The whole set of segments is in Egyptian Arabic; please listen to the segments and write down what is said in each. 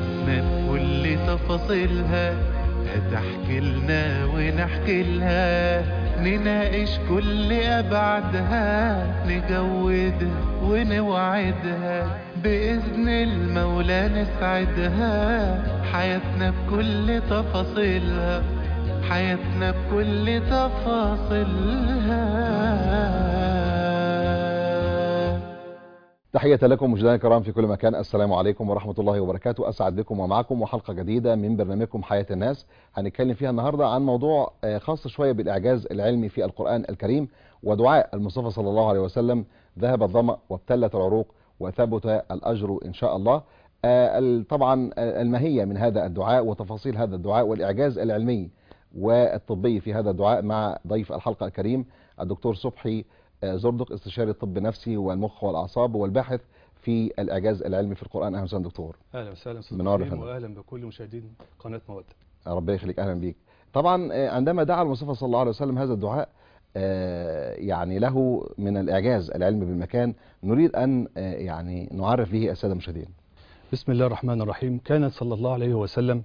حياتنا بكل تفاصيلها هتحكي لنا ونحكي لها نناقش كل أبعادها نجودها ونوعدها بإذن المولى نسعدها حياتنا بكل تفاصيلها حياتنا بكل تفاصيلها تحية لكم مشاهدينا الكرام في كل مكان السلام عليكم ورحمة الله وبركاته أسعد بكم ومعكم وحلقة جديدة من برنامجكم حياة الناس هنتكلم فيها النهاردة عن موضوع آه، خاص شوية بالإعجاز العلمي في القرآن الكريم ودعاء المصطفى صلى الله عليه وسلم ذهب الظمأ وابتلت العروق وثبت الأجر إن شاء الله آه، ال- طبعا آه، الماهية من هذا الدعاء وتفاصيل هذا الدعاء والإعجاز العلمي والطبي في هذا الدعاء مع ضيف الحلقة الكريم الدكتور صبحي آه، زردق استشاري الطب النفسي والمخ والأعصاب والباحث في الإعجاز العلمي في القرآن أهلا وسهلا دكتور اهلا وسهلا استاذ منور يا إبراهيم، فندم. واهلا بكل مشاهدين قناه موده ربنا يخليك أهلا بيك طبعا آه، عندما دعا المصطفى صلى الله عليه وسلم هذا الدعاء آه، يعني له من الإعجاز العلمي بالمكان نريد أن آه، يعني نعرف به السادة المشاهدين بسم الله الرحمن الرحيم كان صلى الله عليه وسلم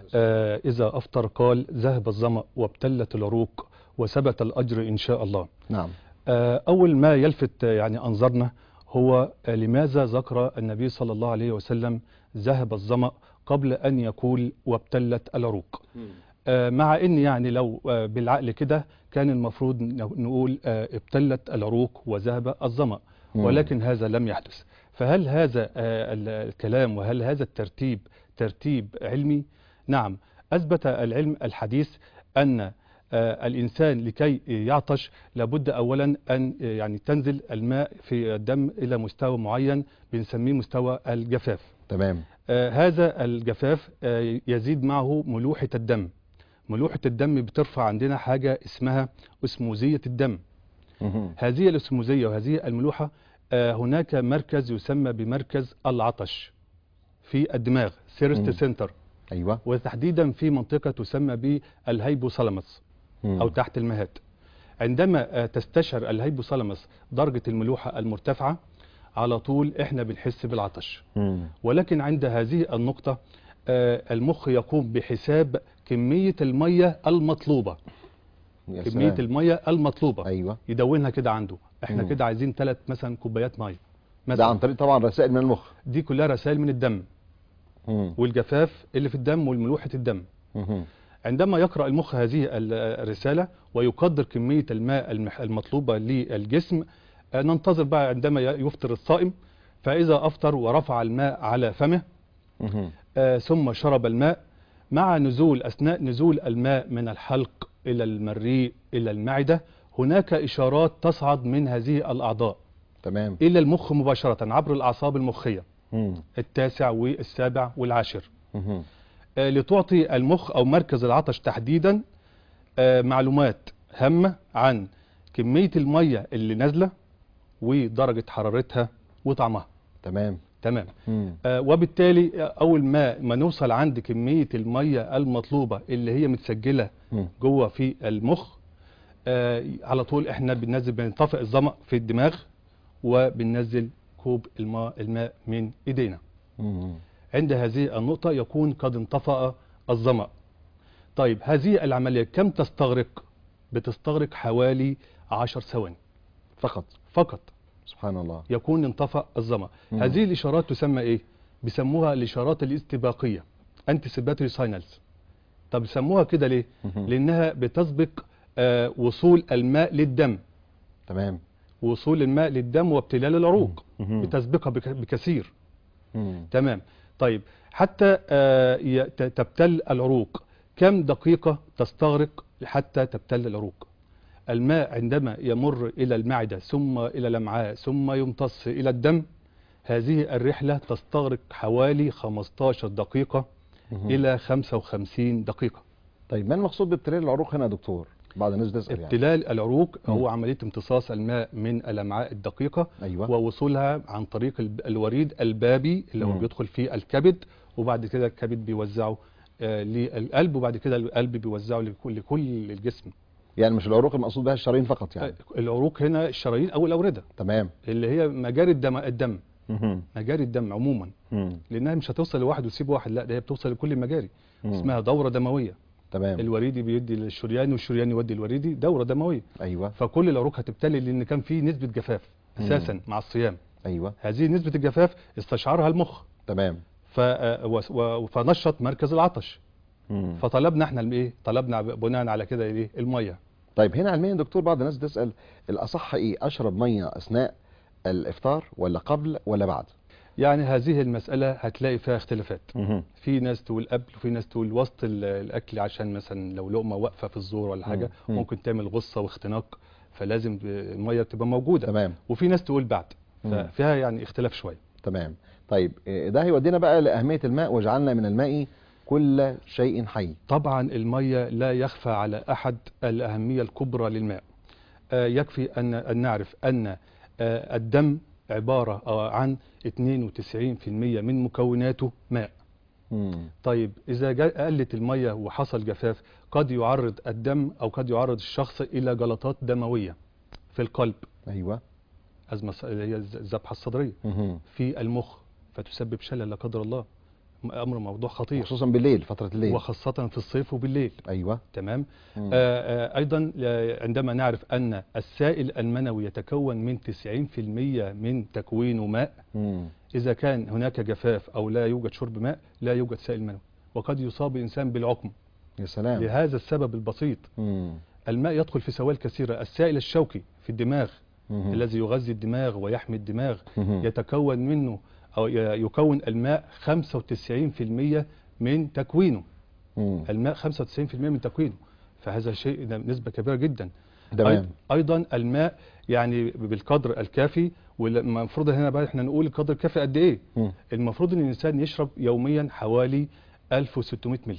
آه اذا افطر قال ذهب الظما وابتلت العروق وثبت الاجر ان شاء الله نعم آه اول ما يلفت آه، يعني انظرنا هو آه لماذا ذكر النبي صلى الله عليه وسلم ذهب الظما قبل ان يقول وابتلت العروق آه، مع ان يعني لو آه، بالعقل كده كان المفروض ن- نقول آه، ابتلت العروق وذهب الظما مم. ولكن هذا لم يحدث فهل هذا آه، ال- الكلام وهل هذا الترتيب ترتيب علمي نعم اثبت العلم الحديث ان آه، الانسان لكي يعطش لابد اولا ان آه، يعني تنزل الماء في الدم الى مستوى معين بنسميه مستوى الجفاف تمام آه، هذا الجفاف آه، يزيد معه ملوحة الدم ملوحة الدم بترفع عندنا حاجة اسمها اسموزية الدم مهم. هذه الاسموزية وهذه الملوحة آه، هناك مركز يسمى بمركز العطش في الدماغ سيرست مم. سنتر أيوة وتحديدا في منطقة تسمى بالهيبوثالاموس مم. أو تحت المهات عندما آه، تستشعر الهيبوثالاموس درجة الملوحة المرتفعة على طول احنا بنحس بالعطش مم. ولكن عند هذه النقطة آه، المخ يقوم بحساب كمية المية المطلوبة يا كمية سلام. المية المطلوبة أيوة يدونها كده عنده احنا مم. كده عايزين ثلاث مثلا كوبايات مية ده عن مثلا طريق طبعا رسائل من المخ دي كلها رسائل من الدم مم. والجفاف اللي في الدم والملوحة الدم مهم. عندما يقرأ المخ هذه ال- الرسالة ويقدر كمية الماء المح- المطلوبة للجسم آه، ننتظر بقى عندما ي- يفطر الصائم فإذا أفطر ورفع الماء على فمه مهم. آه، ثم شرب الماء مع نزول أثناء نزول الماء من الحلق إلى المريء إلى المعدة هناك إشارات تصعد من هذه الأعضاء تمام إلى المخ مباشرة عبر الأعصاب المخية مم. التاسع والسابع والعاشر مهم. آه، لتعطي المخ أو مركز العطش تحديدا آه، معلومات هامة عن كمية المية اللي نازلة ودرجة حرارتها وطعمها تمام تمام مم. آه، وبالتالي آه، اول ما ما نوصل عند كميه الميه المطلوبه اللي هي متسجله مم. جوه في المخ آه، على طول احنا بننزل بنطفئ الظما في الدماغ وبننزل كوب الماء الماء من ايدينا مم. عند هذه النقطه يكون قد انطفأ الظما طيب هذه العمليه كم تستغرق بتستغرق حوالي 10 ثواني فقط فقط سبحان الله يكون انطفأ الظما مم. هذه الإشارات تسمى إيه؟ بيسموها الإشارات الاستباقية anticipatory signals طب بيسموها كده ليه؟ مهم. لأنها بتسبق آه وصول الماء للدم تمام وصول الماء للدم وابتلال العروق مهم. بتسبقها بك- بكثير مم. تمام طيب حتى آه ي- ت- تبتل العروق كم دقيقة تستغرق حتى تبتل العروق الماء عندما يمر إلى المعدة ثم إلى الأمعاء ثم يمتص إلى الدم هذه الرحلة تستغرق حوالي 15 دقيقة مهم. إلى 55 دقيقة طيب ما المقصود بابتلاء العروق هنا يا دكتور بعض الناس تسأل يعني ابتلال العروق مم. هو عملية امتصاص الماء من الأمعاء الدقيقة أيوة ووصولها عن طريق الب- الوريد البابي اللي هو مم. بيدخل في الكبد وبعد كده الكبد بيوزعه آه، للقلب وبعد كده القلب بيوزعه لكل لكل الجسم يعني مش العروق المقصود بها الشرايين فقط يعني آه، العروق هنا الشرايين او الاورده تمام اللي هي مجاري الدم الدم مهم. مجاري الدم عموما مم. لانها مش هتوصل لواحد وتسيب واحد لا ده هي بتوصل لكل المجاري مم. اسمها دوره دمويه تمام الوريدي بيدي للشرياني والشرياني يودي الوريدي دوره دمويه ايوه فكل العروق هتبتلي لان كان في نسبه جفاف اساسا مع الصيام ايوه هذه نسبه الجفاف استشعرها المخ تمام ف... و... و... فنشط مركز العطش مم. فطلبنا احنا الايه طلبنا بناء على كده ايه الميه طيب هنا علميا دكتور بعض الناس تسال الاصح ايه اشرب ميه اثناء الافطار ولا قبل ولا بعد يعني هذه المساله هتلاقي فيها اختلافات مهم. في ناس تقول قبل وفي ناس تقول وسط ال- الاكل عشان مثلا لو لقمه واقفه في الزور ولا حاجه مم. ممكن تعمل غصه واختناق فلازم الميه تبقى موجوده تمام وفي ناس تقول بعد مم. ففيها يعني اختلاف شويه تمام طيب إيه، ده هيودينا بقى لاهميه الماء وجعلنا من الماء كل شيء حي طبعا الميه لا يخفى على احد الاهميه الكبرى للماء آه، يكفي ان ان نعرف ان آه، الدم عباره آه، عن 92% من مكوناته ماء مم. طيب اذا جا- قلت الميه وحصل جفاف قد يعرض الدم او قد يعرض الشخص الى جلطات دمويه في القلب ايوه ازمه ص- اللي هي الز- الذبحه الصدريه مهم. في المخ فتسبب شلل لا قدر الله م- امر موضوع خطير خصوصا بالليل فتره الليل وخاصه في الصيف وبالليل ايوه تمام مم. آه، آه، ايضا آه، عندما نعرف ان السائل المنوي يتكون من 90% من تكوينه ماء مم. اذا كان هناك جفاف او لا يوجد شرب ماء لا يوجد سائل منوي وقد يصاب الانسان بالعقم يا سلام لهذا السبب البسيط مم. الماء يدخل في سوائل كثيره السائل الشوكي في الدماغ مهم. الذي يغذي الدماغ ويحمي الدماغ مهم. يتكون منه او ي- يكون الماء 95% من تكوينه مم. الماء 95% من تكوينه فهذا شيء نسبة كبيرة جدا تمام أيض- أيضا الماء يعني بالقدر الكافي والمفروض هنا بقى احنا نقول القدر الكافي قد ايه مم. المفروض ان الانسان يشرب يوميا حوالي 1600 ملي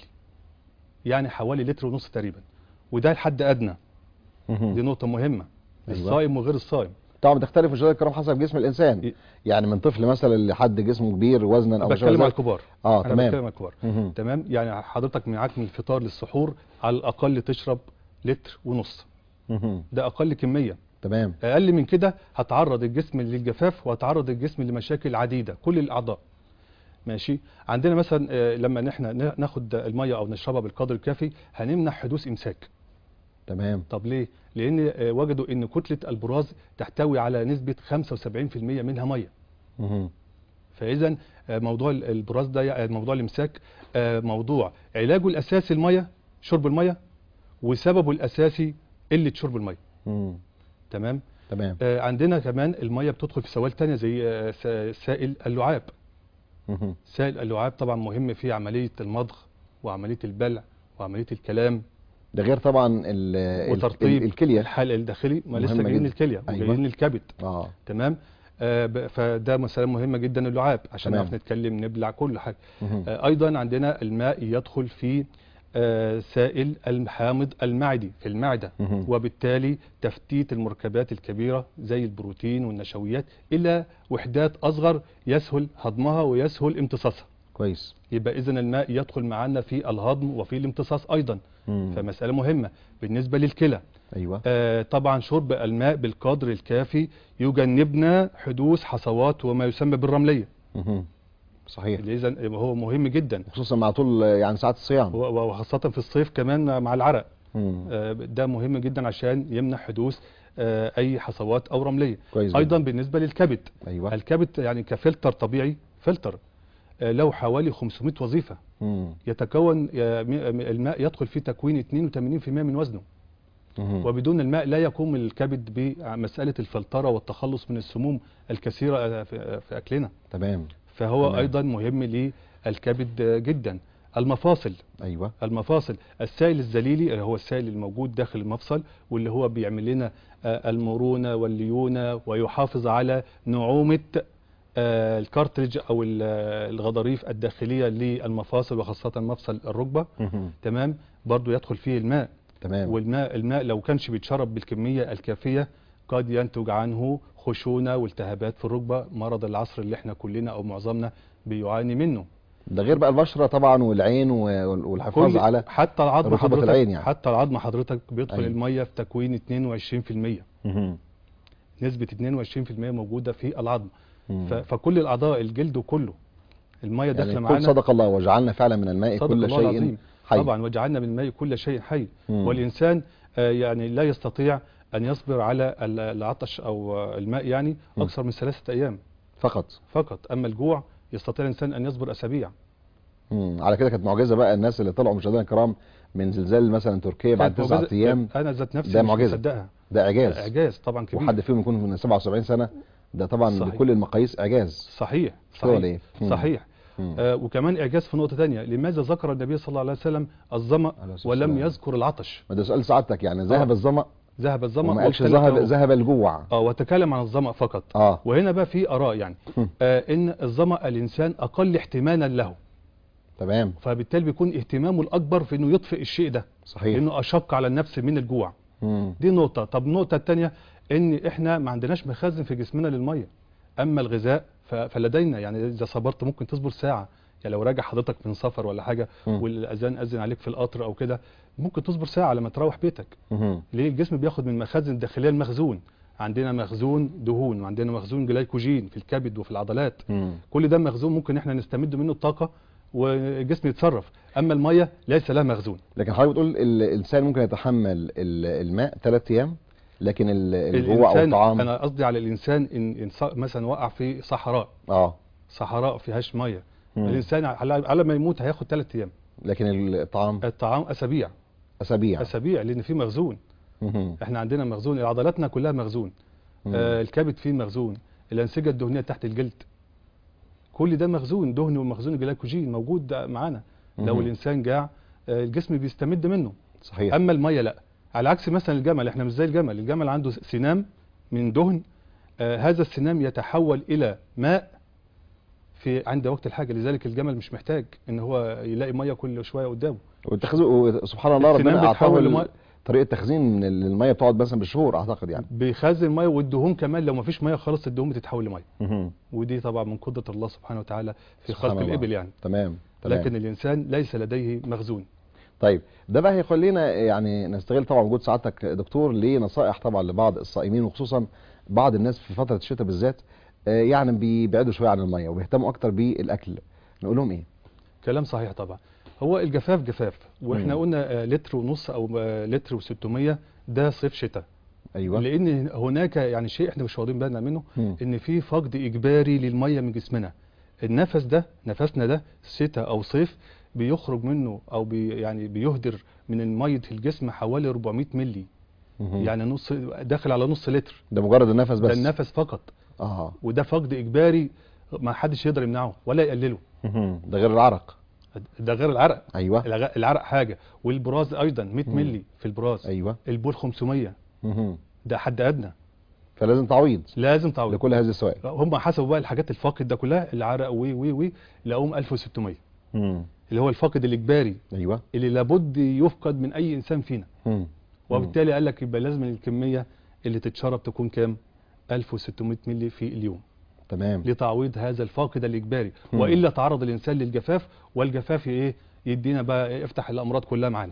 يعني حوالي لتر ونص تقريبا وده الحد ادنى مهم. دي نقطة مهمة أيوة. للصائم وغير الصائم طبعا بتختلف مشاهدينا الكرام حسب جسم الانسان ي- يعني من طفل مثلا لحد جسمه كبير وزنا او ما شابه بتكلم على ذلك. الكبار اه انا تمام بتكلم على الكبار مهم. تمام يعني حضرتك معاك من الفطار للسحور على الاقل تشرب لتر ونص مهم. ده اقل كمية تمام اقل من كده هتعرض الجسم للجفاف وهتعرض الجسم لمشاكل عديده كل الاعضاء ماشي عندنا مثلا آه، لما نحن ناخد الميه او نشربها بالقدر الكافي هنمنع حدوث امساك تمام طب ليه لان آه، وجدوا ان كتله البراز تحتوي على نسبه 75% منها ميه مهم. فاذا آه، موضوع ال- البراز ده يعني موضوع الامساك آه، موضوع علاجه الاساسي الميه شرب الميه وسببه الاساسي قله شرب الميه مم. تمام تمام آه، عندنا كمان الميه بتدخل في سوائل تانية زي آه، سا- سائل اللعاب مهم. سائل اللعاب طبعا مهم في عمليه المضغ وعمليه البلع وعمليه الكلام ده غير طبعا ال ال- وترطيب ال- الكليه الحلق الداخلي ما لسه مهمة جايين جدا. الكليه أيوة. وجايين الكبد اه تمام آه، ب- فده مسألة مهمة جدا اللعاب عشان تمام. نعرف نتكلم نبلع كل حاجة مهم. آه، أيضا عندنا الماء يدخل في آه، سائل الحامض المعدي في المعدة مهم. وبالتالي تفتيت المركبات الكبيرة زي البروتين والنشويات إلى وحدات أصغر يسهل هضمها ويسهل امتصاصها كويس يبقى إذن الماء يدخل معنا في الهضم وفي الامتصاص أيضا مم. فمسألة مهمة بالنسبة للكلى ايوه آه، طبعا شرب الماء بالقدر الكافي يجنبنا حدوث حصوات وما يسمى بالرملية مهم. صحيح إذا هو مهم جدا خصوصا مع طول يعني ساعات الصيام و- وخاصة في الصيف كمان مع العرق مم. آه، ده مهم جدا عشان يمنع حدوث آه، أي حصوات أو رملية كويس جدا. أيضا بالنسبة للكبد ايوه الكبد يعني كفلتر طبيعي فلتر آه، له حوالي 500 وظيفة مم. يتكون آه، م- الماء يدخل في تكوين 82% من وزنه مهم. وبدون الماء لا يقوم الكبد بمسألة الفلترة والتخلص من السموم الكثيرة آه، في في أكلنا تمام فهو تمام. أيضا مهم للكبد آه، جدا المفاصل ايوه المفاصل السائل الزليلي اللي هو السائل الموجود داخل المفصل واللي هو بيعمل لنا آه، المرونة والليونة ويحافظ على نعومة آه، الكارتريج أو ال- آه، الغضاريف الداخلية للمفاصل وخاصة مفصل الركبة مهم. تمام برضو يدخل فيه الماء تمام والماء الماء لو كانش بيتشرب بالكمية الكافية قد ينتج عنه خشونة والتهابات في الركبة مرض العصر اللي احنا كلنا او معظمنا بيعاني منه ده غير بقى البشره طبعا والعين و- والحفاظ كل على حتى العظم رطوبة حضرتك العين يعني. حتى العظم حضرتك بيدخل أيوة. المية في تكوين 22% مهم. نسبة 22% موجودة في العظم مم. ف- فكل الاعضاء الجلد كله الميه داخله يعني كل معانا صدق الله وجعلنا فعلا من الماء صدق كل الله شيء العظيم. حي طبعا وجعلنا من الماء كل شيء حي مم. والإنسان آه، يعني لا يستطيع أن يصبر على ال- العطش أو آه، الماء يعني مم. أكثر من ثلاثة أيام فقط فقط أما الجوع يستطيع الإنسان أن يصبر أسابيع مم. على كده كانت معجزه بقى الناس اللي طلعوا مشاهدينا الكرام من زلزال مثلا تركيا بعد كانت تسعة معجزة- ايام أنا ذات نفسي ده مش معجزة. مصدقها ده اعجاز إعجاز طبعا كبير وحد فيهم يكون من 77 سنه ده طبعا صحيح. بكل المقاييس اعجاز صحيح مش كده ولا صحيح ايه؟ مم. صحيح مم. آه وكمان إعجاز في نقطة تانية لماذا ذكر النبي صلى الله عليه وسلم الظمأ عليه الصلاة ولم والسلام. يذكر العطش ما ده سؤال سعادتك يعني ذهب آه. الظما ذهب الظمأ وما قالش واختلف ذهب له. ذهب الجوع اه وتكلم عن الظمأ فقط اه وهنا بقى في آراء يعني مم. آه إن الظمأ الإنسان أقل احتمالا له تمام فبالتالي بيكون اهتمامه الأكبر في إنه يطفئ الشيء ده صحيح لأنه أشق على النفس من الجوع مم. دي نقطة طب النقطة الثانية إن إحنا ما عندناش مخازن في جسمنا للمية أما الغذاء ف- فلدينا يعني إذا صبرت ممكن تصبر ساعة يعني لو راجع حضرتك من سفر ولا حاجة مم. والأذان أذن عليك في القطر أو كده ممكن تصبر ساعة لما تروح بيتك مم. ليه الجسم بياخد من المخازن الداخلية المخزون عندنا مخزون دهون وعندنا مخزون جلايكوجين في الكبد وفي العضلات مم. كل ده مخزون ممكن احنا نستمد منه الطاقة والجسم يتصرف اما المية ليس لها مخزون لكن حضرتك بتقول ال- الانسان ممكن يتحمل ال- الماء ثلاث ايام لكن ال- الجوع او الانسان الطعام انا قصدي على الانسان ان, إن ص- مثلا وقع في صحراء اه صحراء فيهاش مية مم. الانسان على, على ما يموت هياخد ثلاث ايام لكن الطعام الطعام اسابيع اسابيع اسابيع لان في مخزون مم. احنا عندنا مخزون عضلاتنا كلها مخزون مم. آه الكبد فيه مخزون الانسجه الدهنيه تحت الجلد كل ده مخزون دهني ومخزون الجلايكوجين موجود ده معانا لو مم. الانسان جاع آه الجسم بيستمد منه صحيح اما الميه لا على عكس مثلا الجمل احنا مش زي الجمل الجمل عنده سنام من دهن آه هذا السنام يتحول الى ماء في عند وقت الحاجه لذلك الجمل مش محتاج ان هو يلاقي ميه كل شويه قدامه والتخزين سبحان الله السنام ربنا اعطاه بيتحول ال- لماء. طريقه تخزين الميه بتقعد مثلا بالشهور اعتقد يعني بيخزن ميه والدهون كمان لو ما فيش ميه خلاص الدهون بتتحول لميه مهم. ودي طبعا من قدره الله سبحانه وتعالى في سبحان خلق الله. الابل يعني تمام تمام لكن الانسان ليس لديه مخزون طيب ده بقى هيخلينا يعني نستغل طبعا وجود سعادتك دكتور لنصائح طبعا لبعض الصائمين وخصوصا بعض الناس في فتره الشتاء بالذات آه، يعني بيبعدوا شويه عن الميه وبيهتموا اكتر بالاكل نقول لهم ايه كلام صحيح طبعا هو الجفاف جفاف واحنا مم. قلنا آه، لتر ونص او آه، لتر و600 ده صيف شتاء ايوه لان هناك يعني شيء احنا مش واخدين بالنا منه مم. ان في فقد اجباري للميه من جسمنا النفس ده نفسنا ده شتاء او صيف بيخرج منه او بي يعني بيهدر من ميه الجسم حوالي 400 ملي مهم. يعني نص داخل على نص لتر ده مجرد النفس بس ده النفس فقط اه وده فقد اجباري ما حدش يقدر يمنعه ولا يقلله مهم. ده غير العرق ده غير العرق ايوه الغ- العرق حاجه والبراز ايضا 100 مم. ملي في البراز ايوه البول 500 مهم. ده حد ادنى فلازم تعويض لازم تعويض لكل هذه السوائل هم حسبوا بقى الحاجات الفاقد ده كلها العرق وي وي وي لقوهم 1600 مم. اللي هو الفاقد الاجباري ايوه اللي لابد يفقد من اي انسان فينا مم. وبالتالي قال لك يبقى لازم الكميه اللي تتشرب تكون كام 1600 ملي في اليوم تمام لتعويض هذا الفاقد الاجباري مم. والا تعرض الانسان للجفاف والجفاف ايه يدينا بقى يفتح الامراض كلها معانا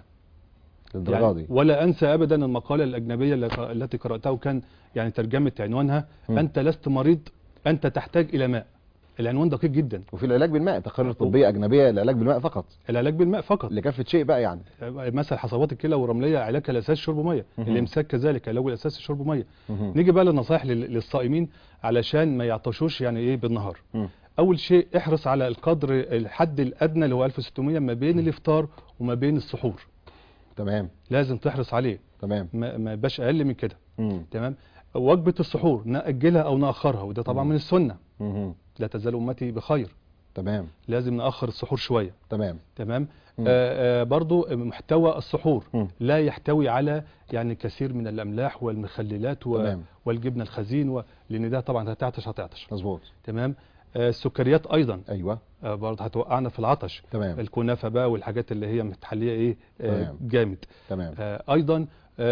للدرجه دي ولا انسى ابدا المقاله الاجنبيه اللي- التي قراتها وكان يعني ترجمه عنوانها مم. انت لست مريض انت تحتاج الى ماء العنوان دقيق جدا وفي العلاج بالماء تقارير طبيه اجنبيه العلاج بالماء فقط العلاج بالماء فقط لكافه شيء بقى يعني مثل حصوات الكلى والرمليه علاجها الاساسي شرب ميه مهم. الامساك كذلك علاجه الاساسي شرب ميه مهم. نيجي بقى للنصائح لل- للصائمين علشان ما يعطشوش يعني ايه بالنهار مم. اول شيء احرص على القدر الحد الادنى اللي هو 1600 ما بين الافطار وما بين السحور تمام لازم تحرص عليه تمام ما ما يبقاش اقل من كده مم. تمام وجبه السحور ناجلها او ناخرها وده طبعا مم. من السنه مهم. لا تزال امتي بخير تمام لازم ناخر السحور شويه تمام تمام مم. آه آه برضو محتوى السحور مم. لا يحتوي على يعني كثير من الاملاح والمخللات و... تمام. والجبنه الخزين و... لان ده طبعا هتعطش هتعطش مظبوط تمام آه السكريات ايضا ايوه آه برضه هتوقعنا في العطش تمام الكنافه بقى والحاجات اللي هي متحليه ايه آه تمام. جامد تمام آه ايضا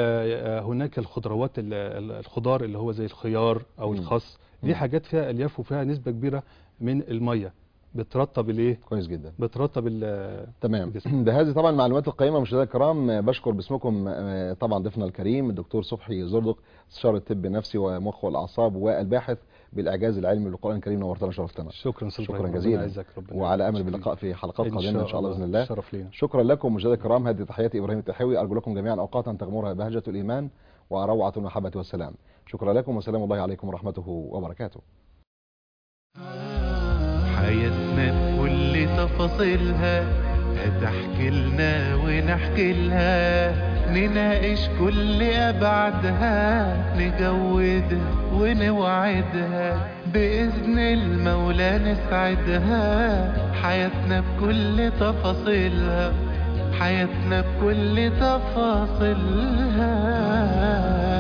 آه آه، هناك الخضروات ال- ال- الخضار اللي هو زي الخيار او مم. الخس مم. دي حاجات فيها الياف وفيها نسبه كبيره من الميه بترطب الايه كويس جدا بترطب ال- تمام الجسم. بهذه طبعا المعلومات القيمه مشاهدينا الكرام آه، بشكر باسمكم آه، طبعا ضيفنا الكريم الدكتور صبحي زردق استشاري الطب النفسي ومخ والاعصاب والباحث بالاعجاز العلمي للقران الكريم نورتنا وشرفتنا شكرا أستاذ شكرا إبراهيم. جزيلا. ربنا يعزك، ربنا وعلى يعزك. امل باللقاء في حلقات إن قادمه ان شاء الله باذن الله شرف لينا شكرا لكم مشاهدينا الكرام هذه تحياتي ابراهيم التحاوي ارجو لكم جميعا اوقاتا تغمرها بهجه الايمان وروعه المحبه والسلام شكرا لكم وسلام الله عليكم ورحمته وبركاته حياتنا بكل تفاصيلها هتحكي لنا ونحكي لها نناقش كل أبعادها نجودها ونوعدها بإذن المولى نسعدها حياتنا بكل تفاصيلها حياتنا بكل تفاصيلها